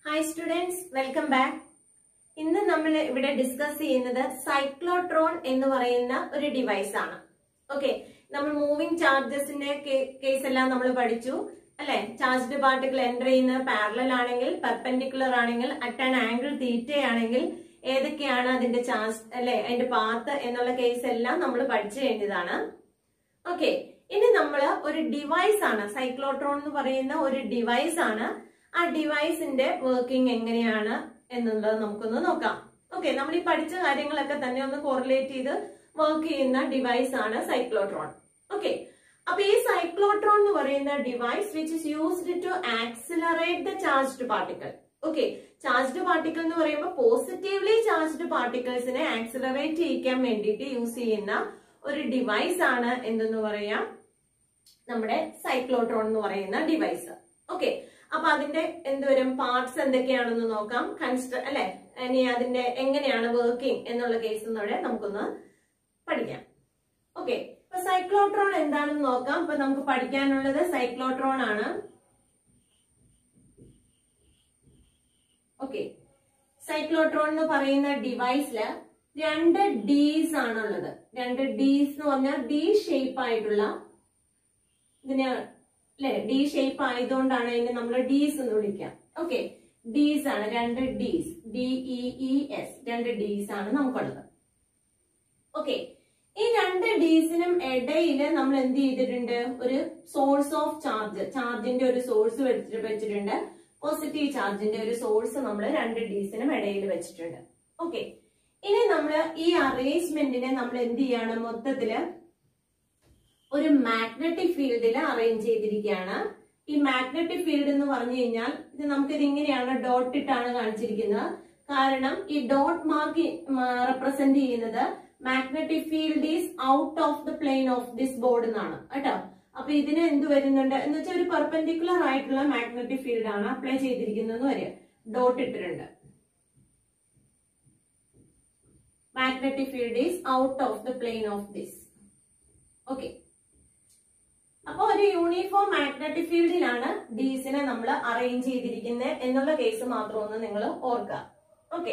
Hi students welcome back ഇന്ന് നമ്മൾ ഇവിടെ ഡിസ്കസ് ചെയ്യുന്നത് സൈക്ലോട്രോൺ എന്ന് പറയുന്ന ഒരു ഡിവൈസ് ആണ് ഓക്കെ നമ്മൾ മൂവിംഗ് ചാർജസിന്റെ കേസ് എല്ലാം നമ്മൾ പഠിച്ചു അല്ലെ ചാർജ്ഡ് പാർട്ടിക്കിൾ എൻ്റർ ചെയ്യുന്ന പാരലൽ ആണെങ്കിൽ പെർപെൻഡിക്കുലർ ആണെങ്കിൽ അറ്റ് ആൻ ആംഗിൾ തീറ്റ ആണെങ്കിൽ ഏതൊക്കെയാണ് അതിന്റെ ചാർജ് അല്ലെ അതിന്റെ പാത്ത് എന്നുള്ള കേസ് എല്ലാം നമ്മൾ പഠിച്ചു കഴിഞ്ഞതാണ് ഓക്കെ ഇനി നമ്മൾ ഒരു ഡിവൈസ് ആണ് സൈക്ലോട്രോൺ എന്ന് പറയുന്ന ഒരു ഡിവൈസ് ആണ് ആ ഡിവൈസിന്റെ വർക്കിംഗ് എങ്ങനെയാണ് എന്നുള്ളത് നമുക്കൊന്ന് നോക്കാം ഓക്കെ നമ്മൾ ഈ പഠിച്ച കാര്യങ്ങളൊക്കെ തന്നെ ഒന്ന് കോറിലേറ്റ് ചെയ്ത് വർക്ക് ചെയ്യുന്ന ഡിവൈസ് ആണ് സൈക്ലോട്രോൺ ഓക്കെ അപ്പൊ ഈ സൈക്ലോട്രോൺ എന്ന് പറയുന്ന device which is used to accelerate the charged particle okay charged particle എന്ന് പറയുമ്പോൾ പോസിറ്റീവ്ലി ചാർജ്ഡ് പാർട്ടിക്കിൾസിനെ ആക്സിലറേറ്റ് ചെയ്യിക്കാൻ വേണ്ടിയിട്ട് യൂസ് ചെയ്യുന്ന ഒരു ഡിവൈസ് ആണ് എന്തെന്ന് പറയാം നമ്മുടെ സൈക്ലോട്രോൺ എന്ന് പറയുന്ന ഡിവൈസ് ഓക്കെ അപ്പൊ അതിന്റെ എന്തുവരും പാർട്സ് എന്തൊക്കെയാണെന്ന് നോക്കാം കൺസ്ട്ര അല്ലെ ഇനി അതിന്റെ എങ്ങനെയാണ് വർക്കിംഗ് എന്നുള്ള കേസ് എന്നൂടെ നമുക്കൊന്ന് പഠിക്കാം ഓക്കെ അപ്പൊ സൈക്ലോട്രോൺ എന്താണെന്ന് നോക്കാം അപ്പൊ നമുക്ക് പഠിക്കാനുള്ളത് സൈക്ലോട്രോൺ ആണ് ഓക്കെ സൈക്ലോട്രോൺ എന്ന് പറയുന്ന ഡിവൈസില് രണ്ട് ഡീസ് ആണുള്ളത് രണ്ട് ഡീസ് എന്ന് പറഞ്ഞാൽ ഡി ഷേപ്പ് ആയിട്ടുള്ള ഇതിന് അല്ലെ ഡി ഷേപ്പ് ആയതുകൊണ്ടാണ് അതിനെ നമ്മൾ ഡീസ് എന്ന് വിളിക്കാം ഓക്കെ ഡീസ് ആണ് രണ്ട് dees D E E S രണ്ട് ഡീസ് ആണ് നമുക്കുള്ളത് ഓക്കെ ഈ രണ്ട് ഡീസിനും ഇടയിൽ നമ്മൾ എന്ത് ചെയ്തിട്ടുണ്ട് ഒരു സോഴ്സ് ഓഫ് ചാർജ് ചാർജിന്റെ ഒരു സോഴ്സ് വെച്ചിട്ടുണ്ട് പോസിറ്റീവ് ചാർജിന്റെ ഒരു സോഴ്സ് നമ്മൾ രണ്ട് ഡീസിനും ഇടയിൽ വെച്ചിട്ടുണ്ട് ഓക്കെ ഇനി നമ്മൾ ഈ അറേഞ്ച്മെന്റിനെ നമ്മൾ എന്ത് ചെയ്യാണ് മൊത്തത്തില് ഒരു മാഗ്നറ്റിക് ഫീൽഡിൽ അറേഞ്ച് ചെയ്തിരിക്കുകയാണ് ഈ മാഗ്നറ്റിക് ഫീൽഡ് എന്ന് പറഞ്ഞു കഴിഞ്ഞാൽ ഇത് നമുക്കിത് ഇങ്ങനെയാണ് ഡോട്ട് ഇട്ടാണ് കാണിച്ചിരിക്കുന്നത് കാരണം ഈ ഡോട്ട് മാർക്ക് റെപ്രസെന്റ് ചെയ്യുന്നത് magnetic field is out of the plane of this board എന്നാണ് കേട്ടോ അപ്പൊ ഇതിന് എന്ത് വരുന്നുണ്ട് എന്ന് വെച്ചാൽ ഒരു പെർപെൻഡിക്കുലർ ആയിട്ടുള്ള മാഗ്നറ്റിക് ഫീൽഡ് ആണ് അപ്ലൈ ചെയ്തിരിക്കുന്നത് വരെ ഡോട്ട് ഇട്ടിട്ടുണ്ട് magnetic field is out of the plane of this okay അപ്പൊ ഒരു യൂണിഫോം മാഗ്നറ്റിക് ഫീൽഡിലാണ് ഡീസിനെ നമ്മൾ അറേഞ്ച് ചെയ്തിരിക്കുന്നത് എന്നുള്ള കേസ് മാത്രം ഒന്ന് നിങ്ങൾ ഓർക്കുക ഓക്കെ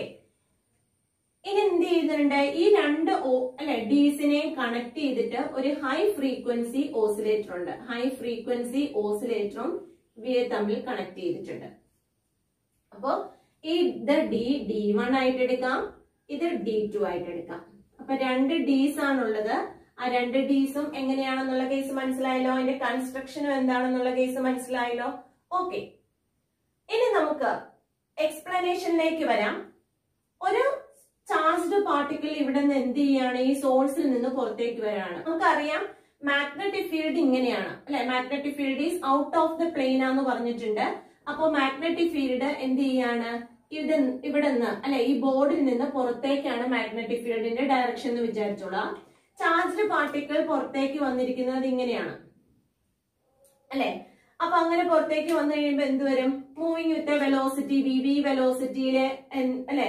ഇനി എന്ത് ചെയ്യുന്നുണ്ട് ഈ രണ്ട് അല്ലെ ഡീസിനെ കണക്ട് ചെയ്തിട്ട് ഒരു ഹൈ ഫ്രീക്വൻസി ഓസിലേറ്റർ ഉണ്ട് ഹൈ ഫ്രീക്വൻസി ഓസിലേറ്ററും ഇവയെ തമ്മിൽ കണക്ട് ചെയ്തിട്ടുണ്ട് അപ്പോ ഈ ഇത് ഡി ഡി വൺ ആയിട്ട് എടുക്കാം ഇത് ഡി ടു ആയിട്ട് എടുക്കാം അപ്പൊ രണ്ട് ഡീസ് ആണുള്ളത് ആ രണ്ട് ഡീസും എങ്ങനെയാണെന്നുള്ള കേസ് മനസ്സിലായല്ലോ അതിന്റെ കൺസ്ട്രക്ഷനും എന്താണെന്നുള്ള കേസ് മനസ്സിലായല്ലോ ഓക്കെ ഇനി നമുക്ക് എക്സ്പ്ലനേഷനിലേക്ക് വരാം ഒരു ചാർജ്ഡ് പാർട്ടിക്കിൾ ഇവിടെ നിന്ന് എന്ത് ചെയ്യാണ് ഈ സോഴ്സിൽ നിന്ന് പുറത്തേക്ക് വരാണ് നമുക്കറിയാം മാഗ്നറ്റിക് ഫീൽഡ് ഇങ്ങനെയാണ് അല്ലെ magnetic field is out of the plane ആന്ന് പറഞ്ഞിട്ടുണ്ട് അപ്പോ മാഗ്നറ്റിക് ഫീൽഡ് എന്ത് ചെയ്യാണ് ഇവിടെ ഇവിടെ നിന്ന് അല്ലെ ഈ ബോർഡിൽ നിന്ന് പുറത്തേക്കാണ് മാഗ്നറ്റിക് ഫീൽഡിന്റെ ഡയറക്ഷൻ എന്ന് വിചാരിച്ചോളാം ചാർജ്ഡ് പാർട്ടിക്കിൾ പുറത്തേക്ക് വന്നിരിക്കുന്നത് ഇങ്ങനെയാണ് അല്ലെ അപ്പൊ അങ്ങനെ പുറത്തേക്ക് വന്നു കഴിയുമ്പോൾ എന്ത് വരും moving with velocity V V വെലോസിറ്റിയിലെ അല്ലെ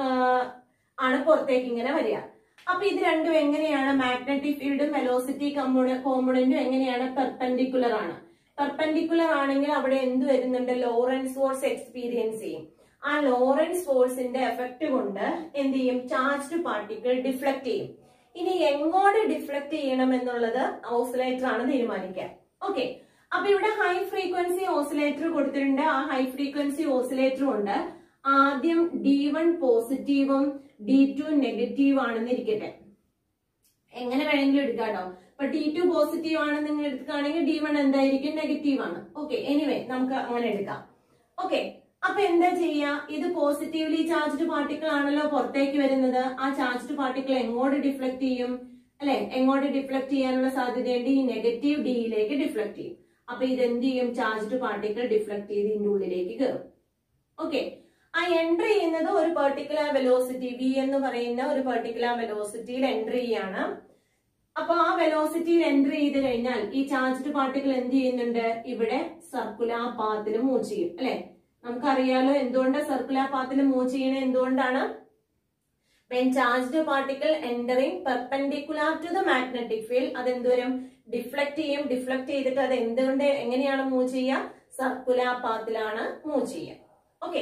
ആണ് പുറത്തേക്ക് ഇങ്ങനെ വരിക അപ്പൊ ഇത് രണ്ടും എങ്ങനെയാണ് മാഗ്നറ്റിക് ഫീൽഡും വെലോസിറ്റി കോമ്പണന്റും എങ്ങനെയാണ് പെർപെൻഡിക്കുലർ ആണ് പെർപെൻഡിക്കുലർ ആണെങ്കിൽ അവിടെ എന്ത് വരുന്നുണ്ട് ലോറൻസ് ഫോഴ്സ് എക്സ്പീരിയൻസ് ചെയ്യും ആ ലോറൻസ് ഫോഴ്സിന്റെ എഫക്ട് കൊണ്ട് എന്ത് ചെയ്യും ചാർജ്ഡ് പാർട്ടിക്കിൾ ഡിഫ്ലക്ട് ചെയ്യും ഇനി എങ്ങോട്ട് ഡിഫ്ലക്ട് ചെയ്യണം എന്നുള്ളത് ഓസിലേറ്റർ ആണ് തീരുമാനിക്കുക ഓക്കെ അപ്പൊ ഇവിടെ ഹൈ ഫ്രീക്വൻസി ഓസിലേറ്റർ കൊടുത്തിട്ടുണ്ട് ആ ഹൈ ഫ്രീക്വൻസി ഓസിലേറ്റർ ഉണ്ട് ആദ്യം ഡി വൺ പോസിറ്റീവും ഡി ടു നെഗറ്റീവ് ആണെന്ന് ഇരിക്കട്ടെ എങ്ങനെ വേണമെങ്കിലും എടുക്കാട്ടോ ഇപ്പൊ ഡി ടു പോസിറ്റീവ് ആണ് നിങ്ങൾ എടുക്കുകയാണെങ്കിൽ ഡി വൺ എന്തായിരിക്കും നെഗറ്റീവ് ആണ് ഓക്കെ എനിവേ നമുക്ക് അങ്ങനെ എടുക്കാം ഓക്കെ അപ്പൊ എന്താ ചെയ്യാ ഇത് പോസിറ്റീവ്ലി ചാർജ്ഡ് പാർട്ടിക്കിൾ ആണല്ലോ പുറത്തേക്ക് വരുന്നത് ആ ചാർജ്ഡ് പാർട്ടിക്കിൾ എങ്ങോട്ട് ഡിഫ്ലക്ട് ചെയ്യും അല്ലെ എങ്ങോട്ട് ഡിഫ്ലക്ട് ചെയ്യാനുള്ള സാധ്യതയുണ്ട് ഈ നെഗറ്റീവ് ഡിയിലേക്ക് ഡിഫ്ലക്ട് ചെയ്യും അപ്പൊ ഇത് എന്ത് ചെയ്യും ചാർജ്ഡ് പാർട്ടിക്കിൾ ഡിഫ്ലക്ട് ചെയ്ത് ഇതിന്റെ ഉള്ളിലേക്ക് കയറും ഓക്കെ ആ എൻട്രി ചെയ്യുന്നത് ഒരു പെർട്ടിക്കുലർ വെലോസിറ്റി വി എന്ന് പറയുന്ന ഒരു പെർട്ടിക്കുലർ വെലോസിറ്റിയിൽ എൻട്രി ചെയ്യാണ് അപ്പൊ ആ വെലോസിറ്റിയിൽ എൻട്രി ചെയ്ത് കഴിഞ്ഞാൽ ഈ ചാർജ്ഡ് പാർട്ടിക്കിൾ എന്ത് ചെയ്യുന്നുണ്ട് ഇവിടെ സർക്കുലർ പാത്തിൽ മൂവ് ചെയ്യും അല്ലെ നമുക്കറിയാലോ എന്തുകൊണ്ടാണ് സർക്കുലർ പാത്തിൽ മൂവ് ചെയ്യണത് എന്തുകൊണ്ടാണ് when charged particle entering perpendicular to the magnetic field അത് എന്തോരം ഡിഫ്ലക്ട് ചെയ്യും ഡിഫ്ലക്ട് ചെയ്തിട്ട് അത് എന്തുകൊണ്ട് എങ്ങനെയാണ് മൂവ് ചെയ്യുക സർക്കുലർ പാത്തിലാണ് മൂവ് ചെയ്യുക ഓക്കെ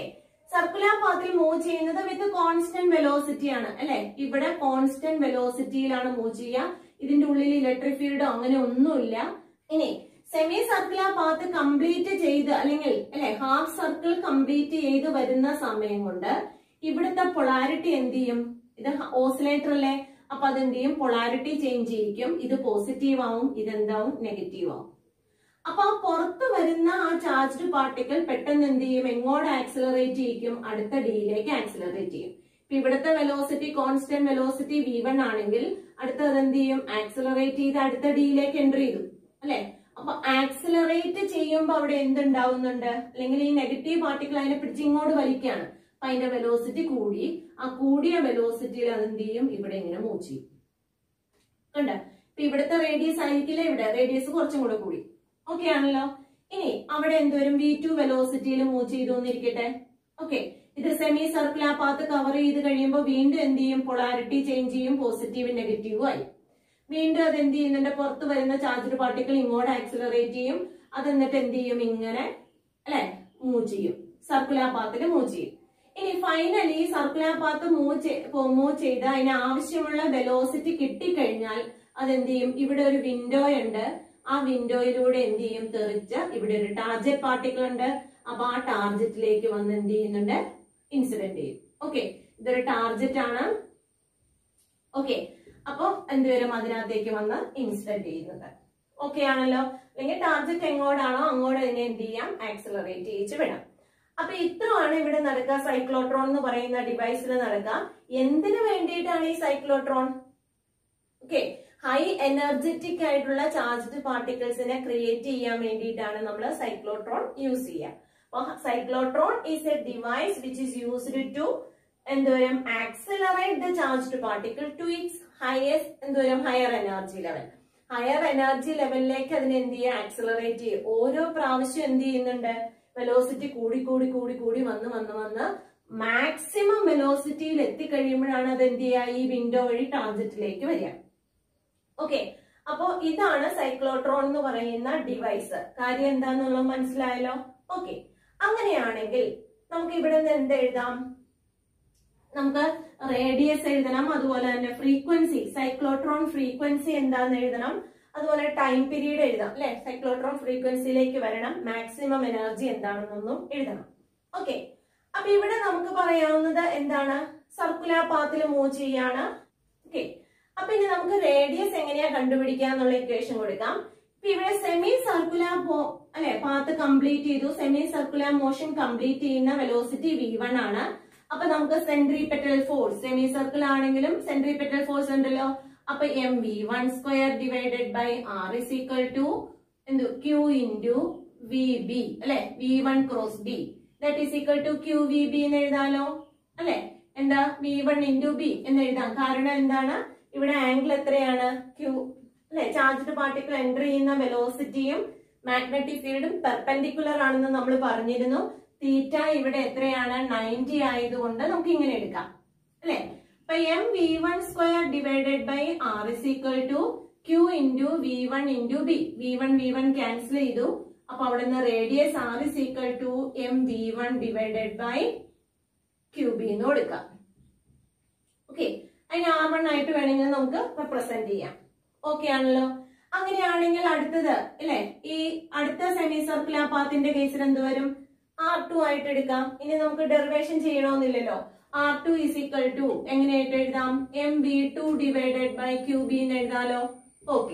സർക്കുലർ പാത്തിൽ മൂവ് ചെയ്യുന്നത് വിത്ത് കോൺസ്റ്റന്റ് വെലോസിറ്റി ആണ് അല്ലെ ഇവിടെ കോൺസ്റ്റന്റ് വെലോസിറ്റിയിലാണ് മൂവ് ചെയ്യുക ഇതിന്റെ ഉള്ളിൽ ഇലക്ട്രിക് ഫീൽഡോ അങ്ങനെ ഒന്നുമില്ല ഇനി സെമി സർക്കുലർ പാത്ത് കംപ്ലീറ്റ് ചെയ്ത് അല്ലെങ്കിൽ അല്ലെ ഹാഫ് സർക്കിൾ കംപ്ലീറ്റ് ചെയ്ത് വരുന്ന സമയം കൊണ്ട് ഇവിടുത്തെ പൊളാരിറ്റി എന്ത് ചെയ്യും ഇത് ഓസിലേറ്റർ അല്ലേ അപ്പൊ അതെന്ത് ചെയ്യും പൊളാരിറ്റി ചേഞ്ച് ചെയ്യിക്കും ഇത് പോസിറ്റീവ് ആവും ഇതെന്താവും നെഗറ്റീവ് ആവും അപ്പൊ ആ പുറത്ത് വരുന്ന ആ ചാർജ്ഡ് പാർട്ടിക്കിൾ പെട്ടെന്ന് എന്ത് ചെയ്യും എങ്ങോട്ട് ആക്സിലറേറ്റ് ചെയ്യിക്കും അടുത്ത ഡിയിലേക്ക് ആക്സിലറേറ്റ് ചെയ്യും ഇപ്പൊ ഇവിടുത്തെ velocity constant velocity V one ആണെങ്കിൽ അടുത്തത് എന്ത് ചെയ്യും ആക്സിലറേറ്റ് ചെയ്ത് അടുത്ത ഡിയിലേക്ക് എൻ്റർ ചെയ്തു അല്ലെ അപ്പൊ ആക്സിലറേറ്റ് ചെയ്യുമ്പോൾ അവിടെ എന്തുണ്ടാവുന്നുണ്ട് അല്ലെങ്കിൽ ഈ നെഗറ്റീവ് പാർട്ടിക്കിൾ അതിനെ പിടിച്ച് ഇങ്ങോട്ട് വലിക്കുകയാണ് അപ്പൊ അതിന്റെ വെലോസിറ്റി കൂടി ആ കൂടിയ വെലോസിറ്റിയിൽ അത് എന്ത് ചെയ്യും ഇവിടെ ഇങ്ങനെ മൂവ് ചെയ്യും കണ്ട ഇപ്പൊ ഇവിടുത്തെ റേഡിയസ് ആയിരിക്കില്ല ഇവിടെ റേഡിയസ് കുറച്ചും കൂടെ കൂടി ഓക്കെ ആണല്ലോ ഇനി അവിടെ എന്തോരും വി ടു വെലോസിറ്റിയിൽ മൂവ് ചെയ്തു എന്നിരിക്കട്ടെ ഓക്കെ ഇത് സെമി സർക്കുലർ പാത്ത് കവർ ചെയ്ത് കഴിയുമ്പോൾ വീണ്ടും എന്ത് ചെയ്യും പൊളാരിറ്റി ചേഞ്ച് ചെയ്യും പോസിറ്റീവ് നെഗറ്റീവും ആയി വീണ്ടും അത് എന്ത് ചെയ്യുന്നുണ്ട് പുറത്ത് വരുന്ന ചാർജ് പാർട്ടിക്കിൾ ഇങ്ങോട്ട് ആക്സിലറേറ്റ് ചെയ്യും അത് എന്നിട്ട് എന്ത് ചെയ്യും ഇങ്ങനെ അല്ലെ മൂവ് ചെയ്യും സർക്കുലർ പാത്തിൽ മൂവ് ചെയ്യും ഇനി finally circular path move move ചെയ്ത് അതിന് ആവശ്യമുള്ള വെലോസിറ്റി കിട്ടിക്കഴിഞ്ഞാൽ അതെന്ത് ചെയ്യും ഇവിടെ ഒരു വിൻഡോ ഉണ്ട് ആ വിൻഡോയിലൂടെ എന്ത് ചെയ്യും തെറിച്ച് ഇവിടെ ഒരു ടാർജറ്റ് പാർട്ടിക്കിൾ ഉണ്ട് അപ്പൊ ആ ടാർജറ്റിലേക്ക് വന്ന് എന്ത് ചെയ്യുന്നുണ്ട് ഇൻസിഡന്റ് ചെയ്യും ഓക്കെ ഇതൊരു ടാർജറ്റ് ആണ് ഓക്കെ അപ്പൊ എന്തുവരും അതിനകത്തേക്ക് വന്ന് ഇൻസിഡന്റ് ചെയ്യുന്നത് ഓക്കെ ആണല്ലോ അല്ലെങ്കിൽ ടാർജറ്റ് എങ്ങോട്ടാണോ അങ്ങോട്ട് അതിനെ എന്ത് ചെയ്യാം ആക്സിലറേറ്റ് ചെയ്യിച്ച് വിടാം അപ്പൊ ഇത്രയാണ് ഇവിടെ നടക്കുക സൈക്ലോട്രോൺ എന്ന് പറയുന്ന ഡിവൈസിൽ നടക്കുക എന്തിനു വേണ്ടിയിട്ടാണ് ഈ സൈക്ലോട്രോൺ ഓക്കെ ഹൈ എനർജറ്റിക് ആയിട്ടുള്ള ചാർജ്ഡ് പാർട്ടിക്കിൾസിനെ ക്രിയേറ്റ് ചെയ്യാൻ വേണ്ടിയിട്ടാണ് നമ്മൾ സൈക്ലോട്രോൺ യൂസ് ചെയ്യുക അപ്പൊ cyclotron is a device which is used to എന്തോരം accelerate the charged particle to its highest എന്തോരം higher energy level higher energy ലെവലിലേക്ക് അതിനെ എന്ത് ചെയ്യുക ആക്സിലറേറ്റ് ചെയ്യും ഓരോ പ്രാവശ്യം എന്ത് ചെയ്യുന്നുണ്ട് വെലോസിറ്റി കൂടി കൂടി കൂടി കൂടി വന്ന് വന്ന് വന്ന് മാക്സിമം വെലോസിറ്റിയിൽ എത്തിക്കഴിയുമ്പോഴാണ് അത് എന്ത് ചെയ്യുക ഈ വിൻഡോ വഴി ടാർജറ്റിലേക്ക് വരിക ഓക്കെ അപ്പോ ഇതാണ് സൈക്ലോട്രോൺ എന്ന് പറയുന്ന ഡിവൈസ് കാര്യം എന്താന്നുള്ളത് മനസ്സിലായല്ലോ ഓക്കെ അങ്ങനെയാണെങ്കിൽ നമുക്ക് ഇവിടെ നിന്ന് എന്ത് എഴുതാം നമുക്ക് റേഡിയസ് എഴുതണം അതുപോലെ തന്നെ ഫ്രീക്വൻസി സൈക്ലോട്രോൺ ഫ്രീക്വൻസി എന്താന്ന് എഴുതണം അതുപോലെ ടൈം പീരീഡ് എഴുതാം അല്ലെ സൈക്ലോട്രോൺ ഫ്രീക്വൻസിയിലേക്ക് വരണം മാക്സിമം എനർജി എന്താണെന്നൊന്നും എഴുതണം ഓക്കെ അപ്പൊ ഇവിടെ നമുക്ക് പറയാവുന്നത് എന്താണ് സർക്കുലർ പാത്തിൽ മൂവ് ചെയ്യാണ് ഓക്കെ അപ്പൊ ഇനി നമുക്ക് റേഡിയസ് എങ്ങനെയാ കണ്ടുപിടിക്കുക എന്നുള്ള ഇക്വേഷൻ കൊടുക്കാം ഇപ്പൊ ഇവിടെ സെമി സർക്കുലർ പോ അല്ലെ പാത്ത് കംപ്ലീറ്റ് ചെയ്തു സെമി സർക്കുലർ മോഷൻ കംപ്ലീറ്റ് ചെയ്യുന്ന വെലോസിറ്റി വി വൺ ആണ് അപ്പൊ നമുക്ക് സെൻട്രിപെറ്റൽ ഫോഴ്സ് സെമി സർക്കിൾ ആണെങ്കിലും സെൻട്രിപെറ്റൽ ഫോഴ്സ് ഉണ്ടല്ലോ അപ്പൊ M V one square divided by R is equal to എന്തു ക്യൂ ഇൻറ്റു വി ബി അല്ലെ V one cross B that is equal to Q V B എന്ന് എഴുതാലോ അല്ലെ എന്താ V one into B എന്ന് എഴുതാം കാരണം എന്താണ് ഇവിടെ ആംഗിൾ എത്രയാണ് ക്യൂ അല്ലെ ചാർജ്ഡ് പാർട്ടിക്കിൾ എൻ്റർ ചെയ്യുന്ന വെലോസിറ്റിയും മാഗ്നറ്റിക് ഫീൽഡും പെർപെൻഡിക്കുലർ ആണെന്ന് നമ്മൾ പറഞ്ഞിരുന്നു തീറ്റ ഇവിടെ എത്രയാണ് നയൻറ്റി ആയതുകൊണ്ട് നമുക്ക് ഇങ്ങനെ എടുക്കാം അല്ലെ അപ്പൊ M V one square divided by R is equal to Q into V one into B V one V one cancel ചെയ്തു അപ്പൊ അവിടെ നിന്ന് radius R is equal to M V one divided by Q B എന്ന് കൊടുക്കാം okay അതിന് R one ആയിട്ട് വേണമെങ്കിൽ നമുക്ക് റെപ്രസെന്റ് ചെയ്യാം ഓക്കെ ആണല്ലോ അങ്ങനെയാണെങ്കിൽ അടുത്തത് അല്ലെ ഈ അടുത്ത സെമി സർക്കുലർ പാത്തിന്റെ കേസിൽ എന്ത് വരും ആർ ടു ആയിട്ട് എടുക്കാം ഇനി നമുക്ക് ഡെറിവേഷൻ ചെയ്യണമെന്നില്ലല്ലോ R two is equal to എങ്ങനെയായിട്ട് എഴുതാം M B two divided by Q B എന്ന് എഴുതാലോ ഓക്കെ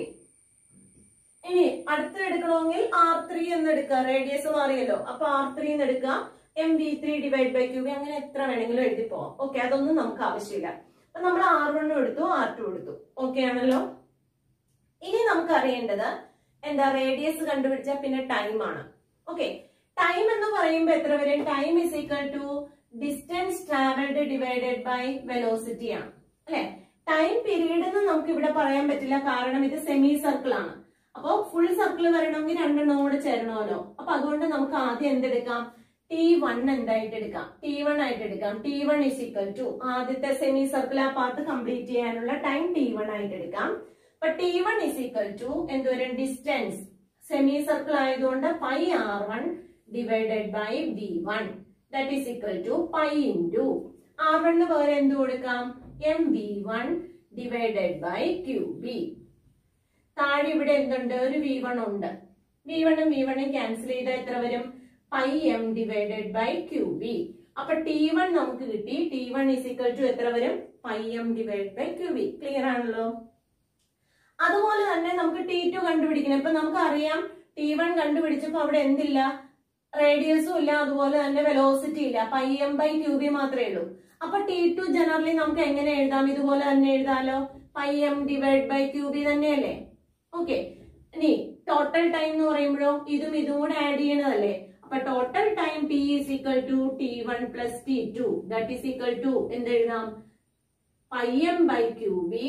ഇനി അടുത്ത എടുക്കണമെങ്കിൽ ആർ ത്രീ എന്ന് എടുക്കുക റേഡിയസ് മാറിയല്ലോ അപ്പൊ ആർ ത്രീ എന്ന് എടുക്കുക M B three divide by Q B അങ്ങനെ എത്ര വേണമെങ്കിലും എഴുതി പോവാം ഓക്കെ അതൊന്നും നമുക്ക് ആവശ്യമില്ല അപ്പൊ നമ്മൾ ആർ വണ്ണും എടുത്തു ആർ ടു എടുത്തു ഓക്കെ ആണല്ലോ ഇനി നമുക്ക് അറിയേണ്ടത് എന്താ റേഡിയസ് കണ്ടുപിടിച്ച പിന്നെ ടൈം ആണ് ഓക്കെ ടൈം എന്ന് പറയുമ്പോൾ എത്ര വരും time is equal to distance travelled divided by velocity ആണ് അല്ലെ ടൈം പീരീഡ് എന്ന് നമുക്ക് ഇവിടെ പറയാൻ പറ്റില്ല കാരണം ഇത് സെമി സർക്കിൾ ആണ് അപ്പൊ ഫുൾ സർക്കിൾ വരണമെങ്കിൽ രണ്ടെണ്ണം കൂടെ ചേരണമല്ലോ അപ്പൊ അതുകൊണ്ട് നമുക്ക് ആദ്യം എന്തെടുക്കാം ടി വൺ എന്തായിട്ട് എടുക്കാം ടി വൺ ആയിട്ട് എടുക്കാം T one is equal to ആദ്യത്തെ സെമി സർക്കുലർ പാർട്ട് കംപ്ലീറ്റ് ചെയ്യാനുള്ള ടൈം ടി വൺ ആയിട്ട് എടുക്കാം അപ്പൊ T one is equal to എന്തോരം ഡിസ്റ്റൻസ് സെമി സർക്കിൾ ആയതുകൊണ്ട് pi R one divided by V one that is equal to pi into R വണ്ണിന് പകരം എന്ത് കൊടുക്കാം M V one divided by Q B താഴെ ഇവിടെ എന്തുണ്ട് ഒരു വി വൺ ഉണ്ട് വി വണ്ണും വി വണ്ണും ക്യാൻസൽ ചെയ്താൽ എത്ര വരും pi M divided by Q B അപ്പൊ ടി വൺ നമുക്ക് കിട്ടി T one is equal to എത്ര വരും pi M divide by Q B clear ആണല്ലോ അതുപോലെ തന്നെ നമുക്ക് ടി ടു കണ്ടുപിടിക്കണം ഇപ്പൊ നമുക്ക് അറിയാം ടി വൺ കണ്ടുപിടിച്ചപ്പോ അവിടെ എന്തില്ല റേഡിയസും ഇല്ല അതുപോലെ തന്നെ വെലോസിറ്റി ഇല്ല pi M by Q B മാത്രമേ ഉള്ളൂ അപ്പൊ ടി ടു ജനറലി നമുക്ക് എങ്ങനെ എഴുതാം ഇതുപോലെ തന്നെ എഴുതാലോ pi M divide by Q B തന്നെയല്ലേ ഓക്കെ ഇനി ടോട്ടൽ ടൈം എന്ന് പറയുമ്പോഴോ ഇതും ഇതും കൂടെ ആഡ് ചെയ്യണതല്ലേ അപ്പൊ total time T is equal to T one plus T two that is equal to എന്ത് എഴുതാം pi M by Q B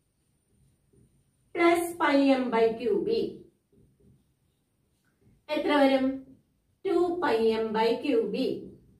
plus pi M by Q B എത്ര വരും two pi M by Q B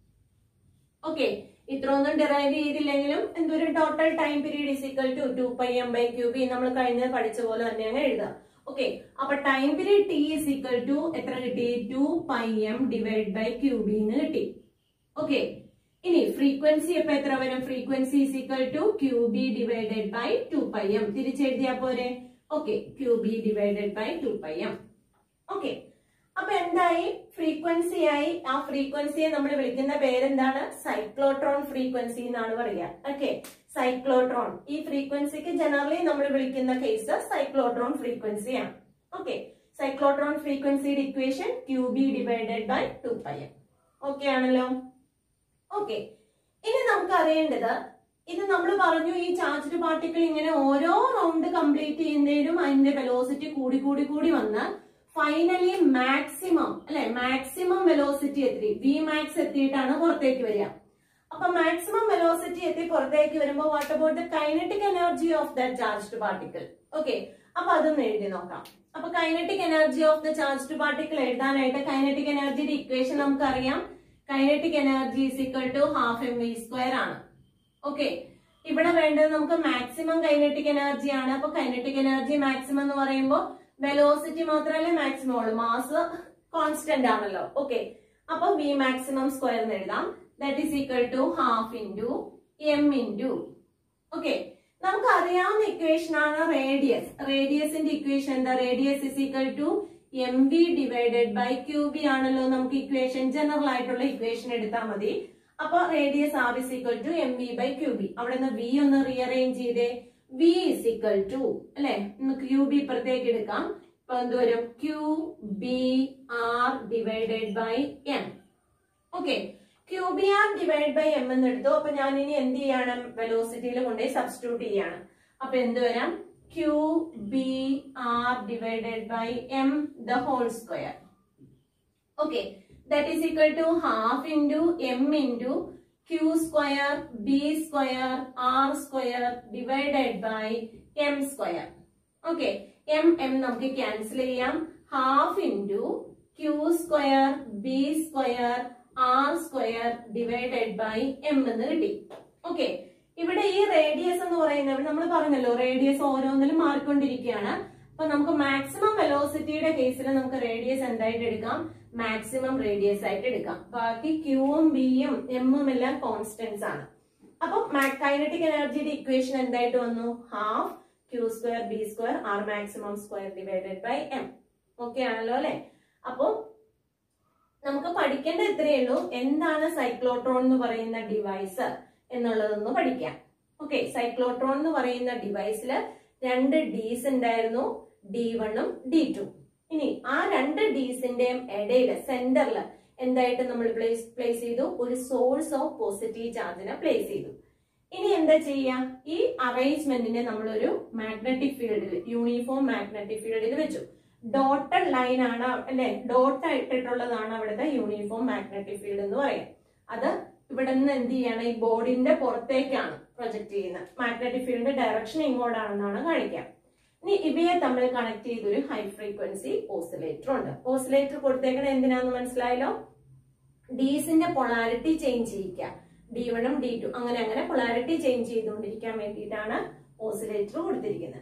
okay ഇത്രയൊന്നും derive ചെയ്തില്ലെങ്കിലും എന്തൊരു total time period is equal to two pi M by Q B നമ്മൾ കഴിഞ്ഞ പഠിച്ച പോലെ തന്നെ അങ്ങ് എഴുതാം ഓക്കെ അപ്പൊ time period T is equal to എത്ര കിട്ടി two pi M divide by Q B എന്ന് കിട്ടി ഓക്കെ ഇനി ഫ്രീക്വൻസി അപ്പൊ എത്ര വരും frequency is equal to Q B divided by two pi M തിരിച്ചെഴുതിയാ പോരെ okay Q B divided by two pi M okay അപ്പൊ എന്തായി ഫ്രീക്വൻസി ആയി ആ ഫ്രീക്വൻസിയെ നമ്മൾ വിളിക്കുന്ന പേരെന്താണ് സൈക്ലോട്രോൺ ഫ്രീക്വൻസി എന്നാണ് പറയുക ഓക്കെ സൈക്ലോട്രോൺ ഈ ഫ്രീക്വൻസിക്ക് ജനറലി നമ്മൾ വിളിക്കുന്ന കേസ് സൈക്ലോട്രോൺ ഫ്രീക്വൻസിയാണ് ഓക്കെ സൈക്ലോട്രോൺ ഫ്രീക്വൻസിയുടെ equation Q B divided by two pi M okay ആണല്ലോ ഓക്കെ ഇനി നമുക്ക് അറിയേണ്ടത് ഇത് നമ്മൾ പറഞ്ഞു ഈ ചാർജ്ഡ് പാർട്ടിക്കിൾ ഇങ്ങനെ ഓരോ റൗണ്ട് കംപ്ലീറ്റ് ചെയ്യുന്നതിനും അതിന്റെ വെലോസിറ്റി കൂടി കൂടി കൂടി വന്ന് ഫൈനലി മാക്സിമം അല്ലെ മാക്സിമം വെലോസിറ്റി എത്തി വി മാക്സ് എത്തിയിട്ടാണ് പുറത്തേക്ക് വരിക അപ്പൊ മാക്സിമം വെലോസിറ്റി എത്തി പുറത്തേക്ക് വരുമ്പോൾ what about the kinetic energy of the charged particle okay അപ്പൊ അതൊന്ന് എഴുതി നോക്കാം അപ്പൊ kinetic energy of the charged particle എഴുതാനായിട്ട് കൈനറ്റിക് എനർജിയുടെ ഇക്വേഷൻ നമുക്കറിയാം kinetic energy is equal to half M V square ആണ് ഓക്കെ ഇവിടെ വേണ്ടത് നമുക്ക് മാക്സിമം കൈനറ്റിക് എനർജി ആണ് അപ്പൊ കൈനറ്റിക് എനർജി മാക്സിമം എന്ന് പറയുമ്പോൾ വെലോസിറ്റി മാത്രമല്ലേ മാക്സിമം ഉള്ളൂ മാസ് കോൺസ്റ്റന്റ് ആണല്ലോ ഓക്കെ അപ്പൊ വി മാക്സിമം സ്ക്വയർ എന്ന് എഴുതാം that is equal to half into m into okay നമുക്ക് അറിയാവുന്ന ഇക്വേഷൻ ആണ് റേഡിയസ് റേഡിയസിന്റെ ഇക്വേഷൻ എന്താ radius is equal to M v divided by Q B ആണല്ലോ നമുക്ക് ഇക്വേഷൻ ജനറൽ ആയിട്ടുള്ള ഇക്വേഷൻ എടുത്താൽ മതി അപ്പൊ radius R is equal to M v by Q B അവിടെ നിന്ന് വി ഒന്ന് റീഅറേഞ്ച് ചെയ്തേ വി ഇസ് ഈക്വൽ ടു അല്ലെ ക്യൂ ബി ഇപ്പുറത്തേക്ക് എടുക്കാം ഇപ്പൊ എന്ത് വരും q B r divided by m okay Q B r divide by m എന്ന് എടുത്തു അപ്പൊ ഞാൻ ഇനി എന്ത് ചെയ്യാണ് വെലോസിറ്റിയിൽ കൊണ്ടുപോയി സബ്സ്റ്റിറ്റ്യൂട്ട് ചെയ്യാണ് അപ്പൊ എന്ത് വരാം q B r divided by m the whole square okay that is equal to half into m into q square B square r square divided by m square okay m m നമുക്ക് cancel ചെയ്യാം half into q square B square r square divided by m എന്ന് കിട്ടി okay ഇവിടെ ഈ radius എന്ന് പറയുന്നത് നമ്മൾ പറഞ്ഞല്ലോ റേഡിയസ് ഓരോന്നിലും മാറിക്കൊണ്ടിരിക്കുകയാണ് അപ്പൊ നമുക്ക് മാക്സിമം വെലോസിറ്റിയുടെ കേസിൽ നമുക്ക് റേഡിയസ് എന്തായിട്ട് എടുക്കാം മാക്സിമം റേഡിയസ് ആയിട്ട് എടുക്കാം ബാക്കി ക്യൂവും ബിയും എമ്മും എല്ലാം കോൺസ്റ്റന്റ്സ് ആണ് അപ്പൊ കൈനറ്റിക് എനർജിയുടെ ഇക്വേഷൻ എന്തായിട്ട് വന്നു half q square B square r maximum square divided by m okay ആണല്ലോ അല്ലെ അപ്പൊ നമുക്ക് പഠിക്കേണ്ട ഇത്രയേ ഉള്ളൂ എന്താണ് സൈക്ലോട്രോൺ എന്ന് പറയുന്ന ഡിവൈസ് എന്നുള്ളതൊന്ന് പഠിക്കാം ഓക്കെ സൈക്ലോട്രോൺ എന്ന് പറയുന്ന ഡിവൈസിൽ രണ്ട് ഡീസ് ഉണ്ടായിരുന്നു ഡി വണ്ണും ഡി ടു ഇനി ആ രണ്ട് ഡീസിന്റെയും ഇടയിൽ സെന്ററിൽ എന്തായിട്ട് നമ്മൾ പ്ലേസ് പ്ലേസ് ചെയ്തു ഒരു സോഴ്സ് ഓഫ് പോസിറ്റീവ് ചാർജിനെ പ്ലേസ് ചെയ്തു ഇനി എന്താ ചെയ്യാ ഈ അറേഞ്ച്മെന്റിനെ നമ്മളൊരു മാഗ്നറ്റിക് ഫീൽഡിൽ യൂണിഫോം മാഗ്നറ്റിക് ഫീൽഡിൽ വെച്ചു ഡോട്ടഡ് ലൈൻ ആണ് അല്ലെ ഡോട്ട് ഇട്ടിട്ടുള്ളതാണ് അവിടുത്തെ യൂണിഫോം മാഗ്നറ്റിക് ഫീൽഡ് എന്ന് പറയാം അത് ഇവിടെ നിന്ന് എന്ത് ചെയ്യാണ് ഈ ബോർഡിന്റെ പുറത്തേക്കാണ് പ്രൊജക്ട് ചെയ്യുന്നത് മാഗ്നറ്റിക് ഫീൽഡിന്റെ ഡയറക്ഷൻ ഇങ്ങോട്ടാണെന്നാണ് കാണിക്കുക ഇനി ഇവയെ തമ്മിൽ കണക്ട് ചെയ്തൊരു ഹൈ ഫ്രീക്വൻസി ഓസിലേറ്റർ ഉണ്ട് ഓസിലേറ്റർ കൊടുത്തേക്കണത് എന്തിനാന്ന് മനസ്സിലായല്ലോ ഡീസിന്റെ പൊളാരിറ്റി ചേഞ്ച് ചെയ്യിക്കുക ഡി വണ്ണും ഡി ടു അങ്ങനെ അങ്ങനെ പൊളാരിറ്റി ചേഞ്ച് ചെയ്തുകൊണ്ടിരിക്കാൻ വേണ്ടിയിട്ടാണ് ഓസിലേറ്റർ കൊടുത്തിരിക്കുന്നത്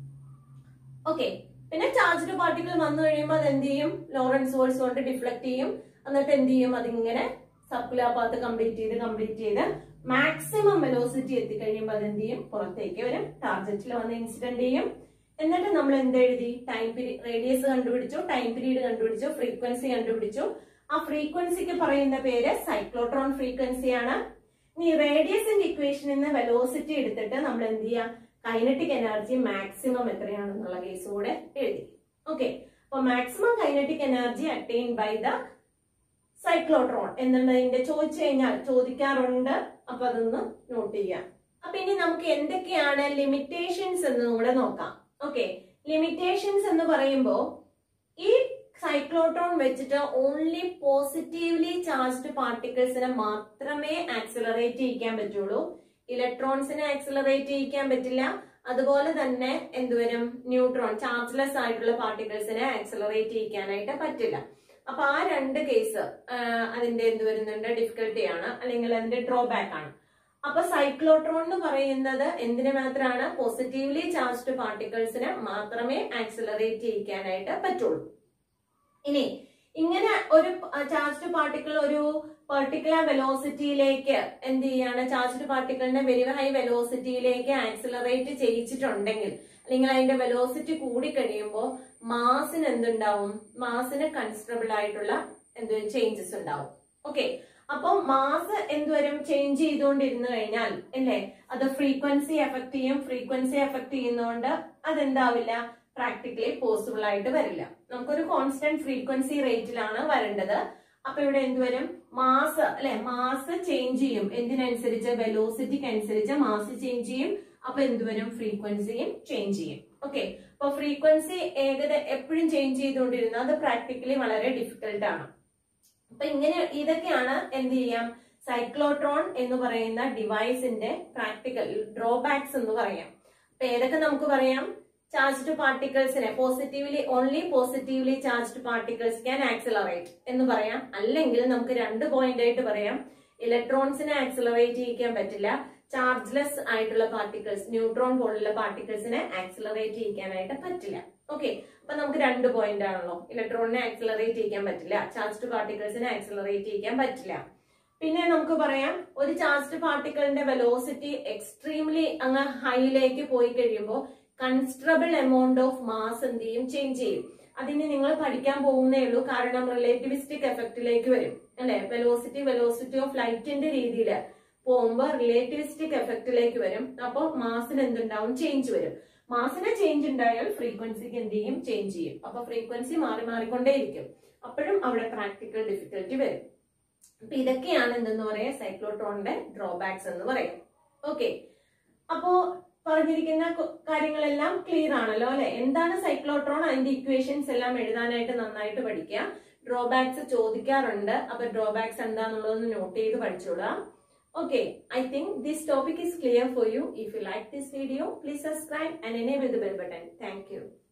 ഓക്കെ പിന്നെ ചാർജ്ഡ് പാർട്ടിക്കിൾ വന്നു കഴിയുമ്പോൾ അത് എന്ത് ചെയ്യും ലോറൻസ് ഫോഴ്സ് കൊണ്ട് ഡിഫ്ലക്ട് ചെയ്യും എന്നിട്ട് എന്ത് ചെയ്യും അതിങ്ങനെ സർക്കുലർ പാത്ത് കംപ്ലീറ്റ് ചെയ്ത് കംപ്ലീറ്റ് ചെയ്ത് മാക്സിമം വെലോസിറ്റി എത്തിക്കഴിയുമ്പോൾ അത് എന്ത് ചെയ്യും പുറത്തേക്ക് വരും ടാർജറ്റിൽ വന്ന് ഇൻസിഡന്റ് ചെയ്യും എന്നിട്ട് നമ്മൾ എന്ത് എഴുതി ടൈം പീരീഡ് റേഡിയസ് കണ്ടുപിടിച്ചു ടൈം പീരീഡ് കണ്ടുപിടിച്ചു ഫ്രീക്വൻസി കണ്ടുപിടിച്ചു ആ ഫ്രീക്വൻസിക്ക് പറയുന്ന പേര് സൈക്ലോട്രോൺ ഫ്രീക്വൻസി ആണ് ഇനി റേഡിയസിന്റെ ഇക്വേഷനിൽ നിന്ന് വെലോസിറ്റി എടുത്തിട്ട് നമ്മൾ എന്ത് ചെയ്യാം കൈനറ്റിക് എനർജി മാക്സിമം എത്രയാണെന്നുള്ള കേസ് കൂടെ എഴുതി ഓക്കെ അപ്പൊ maximum kinetic energy attain by the cyclotron എന്നുള്ളതിന്റെ ചോദിച്ചു കഴിഞ്ഞാൽ ചോദിക്കാറുണ്ട് അപ്പൊ അതൊന്ന് നോട്ട് ചെയ്യാം അപ്പൊ ഇനി നമുക്ക് എന്തൊക്കെയാണ് ലിമിറ്റേഷൻസ് എന്ന് കൂടെ നോക്കാം ഓക്കെ ലിമിറ്റേഷൻസ് എന്ന് പറയുമ്പോൾ ഈ സൈക്ലോട്രോൺ വെച്ചിട്ട് ഓൺലി പോസിറ്റീവ്ലി ചാർജ്ഡ് പാർട്ടിക്കിൾസിനെ മാത്രമേ ആക്സിലറേറ്റ് ചെയ്യിക്കാൻ പറ്റുള്ളൂ ഇലക്ട്രോൺസിനെ ആക്സിലറേറ്റ് ചെയ്യിക്കാൻ പറ്റില്ല അതുപോലെ തന്നെ എന്തുവരും ന്യൂട്രോൺ ചാർജ്ലെസ് ആയിട്ടുള്ള പാർട്ടിക്കിൾസിനെ ആക്സിലറേറ്റ് ചെയ്യിക്കാനായിട്ട് പറ്റില്ല അപ്പൊ ആ രണ്ട് കേസ് അതിന്റെ എന്ത് വരുന്നുണ്ട് ഡിഫിക്കൽട്ടി ആണ് അല്ലെങ്കിൽ അതിന്റെ ഡ്രോബാക്ക് ആണ് അപ്പൊ സൈക്ലോട്രോൺ എന്ന് പറയുന്നത് എന്തിനു മാത്രമാണ് പോസിറ്റീവ്ലി ചാർജ്ഡ് പാർട്ടിക്കിൾസിനെ മാത്രമേ ആക്സിലറേറ്റ് ചെയ്യിക്കാനായിട്ട് പറ്റുള്ളൂ ഇനി ഇങ്ങനെ ഒരു ചാർജ്ഡ് പാർട്ടിക്കിൾ ഒരു പെർട്ടിക്കുലർ വെലോസിറ്റിയിലേക്ക് എന്ത് ചെയ്യാണ് ചാർജ്ഡ് പാർട്ടിക്കിളിനെ വെരി ഹൈ വെലോസിറ്റിയിലേക്ക് ആക്സിലറേറ്റ് ചെയ്യിച്ചിട്ടുണ്ടെങ്കിൽ അല്ലെങ്കിൽ അതിന്റെ വെലോസിറ്റി കൂടി കഴിയുമ്പോൾ മാസിന് എന്തുണ്ടാവും മാസിന് കൺസിഡറബിൾ ആയിട്ടുള്ള എന്ത് ചേഞ്ചസ് ഉണ്ടാവും ഓക്കെ അപ്പൊ മാസ് എന്തുവരും ചേഞ്ച് ചെയ്തുകൊണ്ടിരുന്നു കഴിഞ്ഞാൽ അല്ലേ അത് ഫ്രീക്വൻസി എഫക്ട് ചെയ്യും ഫ്രീക്വൻസി എഫക്ട് ചെയ്യുന്നതുകൊണ്ട് അതെന്താവില്ല പ്രാക്ടിക്കലി പോസിബിൾ ആയിട്ട് വരില്ല നമുക്കൊരു കോൺസ്റ്റന്റ് ഫ്രീക്വൻസി റേറ്റിലാണ് വരേണ്ടത് അപ്പൊ ഇവിടെ എന്തുവരും മാസ് അല്ലെ മാസ് ചേഞ്ച് ചെയ്യും എന്തിനനുസരിച്ച് വെലോസിറ്റിക്ക് അനുസരിച്ച് മാസ് ചേഞ്ച് ചെയ്യും അപ്പൊ എന്തുവരും ഫ്രീക്വൻസിയും ചേഞ്ച് ചെയ്യും ഓക്കെ അപ്പൊ ഫ്രീക്വൻസി ഏകദേശം എപ്പോഴും ചേഞ്ച് ചെയ്തുകൊണ്ടിരുന്നത് അത് പ്രാക്ടിക്കലി വളരെ ഡിഫിക്കൽട്ട് ആണ് അപ്പൊ ഇങ്ങനെ ഇതൊക്കെയാണ് എന്ത് ചെയ്യാം സൈക്ലോട്രോൺ എന്ന് പറയുന്ന ഡിവൈസിന്റെ പ്രാക്ടിക്കൽ ഡ്രോബാക്സ് എന്ന് പറയാം അപ്പൊ ഏതൊക്കെ നമുക്ക് പറയാം ചാർജ്ഡ് പാർട്ടിക്കിൾസിനെ positively only positively charged particles can accelerate എന്ന് പറയാം അല്ലെങ്കിൽ നമുക്ക് രണ്ട് പോയിന്റ് ആയിട്ട് പറയാം ഇലക്ട്രോൺസിനെ ആക്സിലറേറ്റ് ചെയ്യിക്കാൻ പറ്റില്ല ചാർജ്ലെസ് ആയിട്ടുള്ള പാർട്ടിക്കിൾസ് ന്യൂട്രോൺ പോലുള്ള പാർട്ടിക്കിൾസിനെ ആക്സിലറേറ്റ് ചെയ്യിക്കാനായിട്ട് പറ്റില്ല ഓക്കെ അപ്പൊ നമുക്ക് രണ്ട് പോയിന്റ് ആണല്ലോ ഇലക്ട്രോണിനെ ആക്സിലറേറ്റ് ചെയ്യിക്കാൻ പറ്റില്ല ചാർജ്ഡ് പാർട്ടിക്കിൾസിനെ ആക്സിലറേറ്റ് ചെയ്യിക്കാൻ പറ്റില്ല പിന്നെ നമുക്ക് പറയാം ഒരു ചാർജ്ഡ് പാർട്ടിക്കിളിന്റെ വെലോസിറ്റി എക്സ്ട്രീംലി അങ്ങ് ഹൈയിലേക്ക് പോയി കഴിയുമ്പോൾ കൺസിഡറബിൾ എമൗണ്ട് ഓഫ് മാസ് എന്ത് ചെയ്യും ചേഞ്ച് ചെയ്യും അതിന് നിങ്ങൾ പഠിക്കാൻ പോകുന്നേ ഉള്ളൂ കാരണം റിലേറ്റിവിസ്റ്റിക് എഫക്റ്റിലേക്ക് വരും അല്ലെ വെലോസിറ്റി വെലോസിറ്റി ഓഫ് ലൈറ്റിന്റെ രീതിയിൽ പോകുമ്പോൾ റിലേറ്റിവിസ്റ്റിക് എഫക്റ്റിലേക്ക് വരും അപ്പോൾ മാസിന് എന്തുണ്ടാവും ചേഞ്ച് വരും മാസിന് ചേഞ്ച് ഉണ്ടായാൽ ഫ്രീക്വൻസിക്ക് എന്ത് ചെയ്യും ചേഞ്ച് ചെയ്യും അപ്പൊ ഫ്രീക്വൻസി മാറി മാറിക്കൊണ്ടേയിരിക്കും അപ്പോഴും അവിടെ പ്രാക്ടിക്കൽ ഡിഫിക്കൽറ്റി വരും അപ്പൊ ഇതൊക്കെയാണ് എന്തെന്ന് പറയാ സൈക്ലോട്രോണിന്റെ ഡ്രോബാക്സ് എന്ന് പറയാം ഓക്കെ അപ്പോ പറഞ്ഞിരിക്കുന്ന കു- കാര്യങ്ങളെല്ലാം ക്ലിയർ ആണല്ലോ അല്ലെ എന്താണ് സൈക്ലോട്രോൺ അതിന്റെ ഇക്വേഷൻസ് എല്ലാം എഴുതാനായിട്ട് നന്നായിട്ട് പഠിക്കുക ഡ്രോബാക്സ് ചോദിക്കാറുണ്ട് അപ്പൊ ഡ്രോബാക്സ് എന്താന്നുള്ളതൊന്ന് നോട്ട് ചെയ്ത് പഠിച്ചോളാം Okay, I think this topic is clear for you. If you like this video, please subscribe and enable the bell button. Thank you.